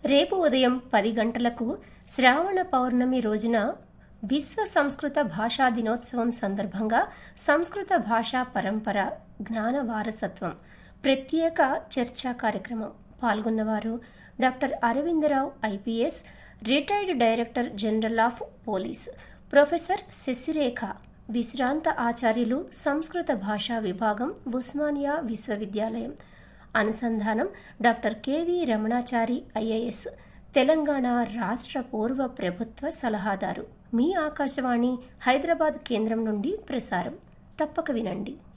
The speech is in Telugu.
రేపు ఉదయం పది గంటలకు శ్రావణ పౌర్ణమి రోజున విశ్వ సంస్కృత భాషా దినోత్సవం సందర్భంగా సంస్కృత భాషా పరంపర జ్ఞాన వారసత్వం ప్రత్యేక చర్చా కార్యక్రమం పాల్గొన్నవారు doctor Aravind Rao IPS retired director general of police professor Sasirekha విశ్రాంత ఆచార్యులు సంస్కృత భాషా విభాగం ఉస్మానియా విశ్వవిద్యాలయం అనుసంధానం doctor KV Ramanachari IAS Telangana రాష్ట్ర పూర్వ ప్రభుత్వ సలహాదారు మీ ఆకాశవాణి హైదరాబాద్ కేంద్రం నుండి ప్రసారం తప్పక వినండి